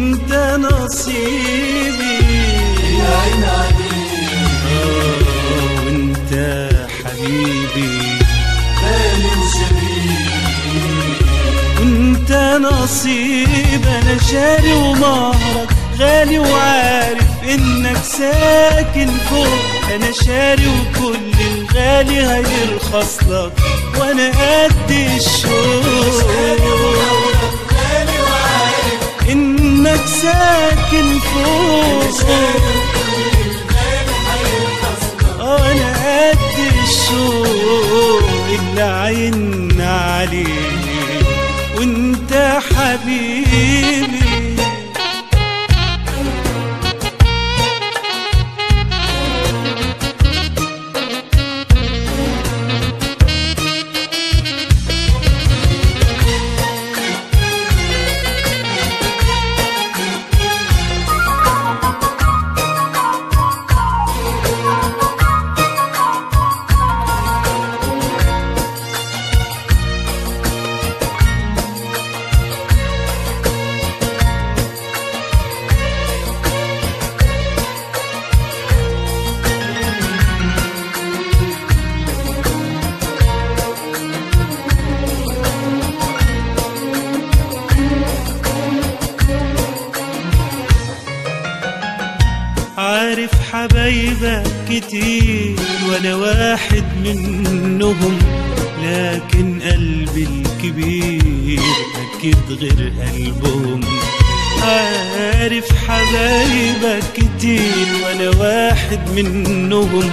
وانت نصيبي يا عين عليك آه، وانت حبيبي غالي وشبيبي وانت نصيب انا شاري ومهرك غالي وعارف انك ساكن فوق انا شاري وكل الغالي هيرخص لك وانا قد الشوق غالي وعارف انك ساكن فوق الغالي هيرخص انا قد الشوق اللي عينا عليه وانت حبيبي عارف حبايبك كتير وانا واحد منهم لكن قلبي الكبير اكيد غير قلبهم عارف حبايبك كتير وانا واحد منهم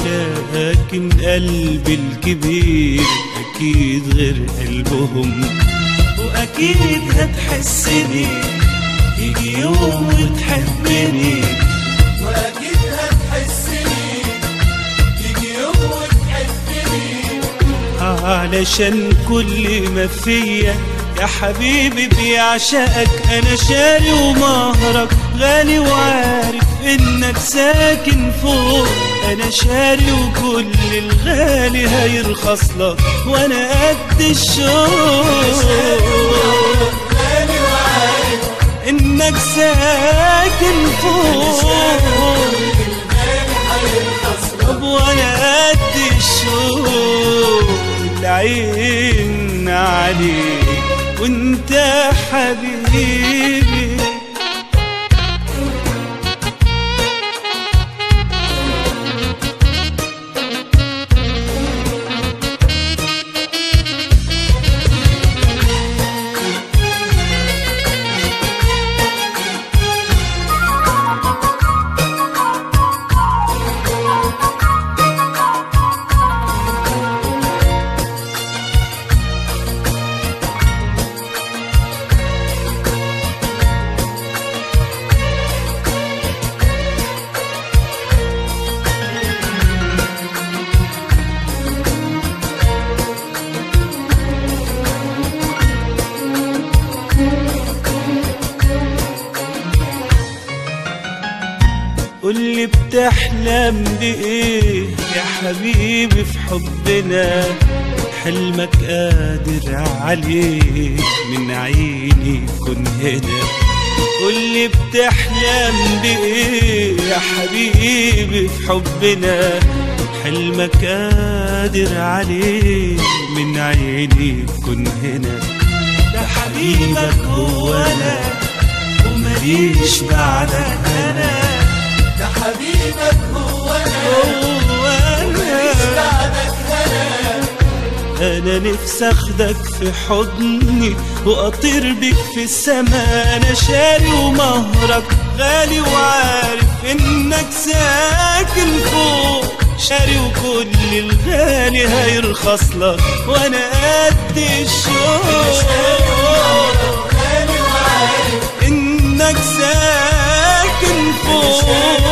لكن قلبي الكبير اكيد غير قلبهم واكيد هتحسني يجي يوم وتحبني واكيد هتحسني يجي يوم وتحبني علشان كل ما فيا يا حبيبي بيعشقك انا شاري ومهرك غالي وعارف انك ساكن فوق انا شاري وكل الغالي هيرخص لك وانا قد الشوق غالي وعارف انك ساكن فوق الغالي هيرخص طب وانا قد الشوق العين عليك وانت حبيبي قولي بتحلم بإيه يا حبيبي في حبنا حلمك قادر عليه من عيني كن هنا قولي بتحلم بإيه يا حبيبي في حبنا حلمك قادر عليه من عيني كن هنا ده حبيبك هو أنا ومليش بعدك أنا ده حبيبك هو انا هو أنا بعدك انا انا نفسي اخدك في حضني واطير بيك في السماء انا شاري ومهرك غالي وعارف انك ساكن فوق شاري وكل الغالي هيرخص لك وانا قد الشوق غالي وعارف انك ساكن فوق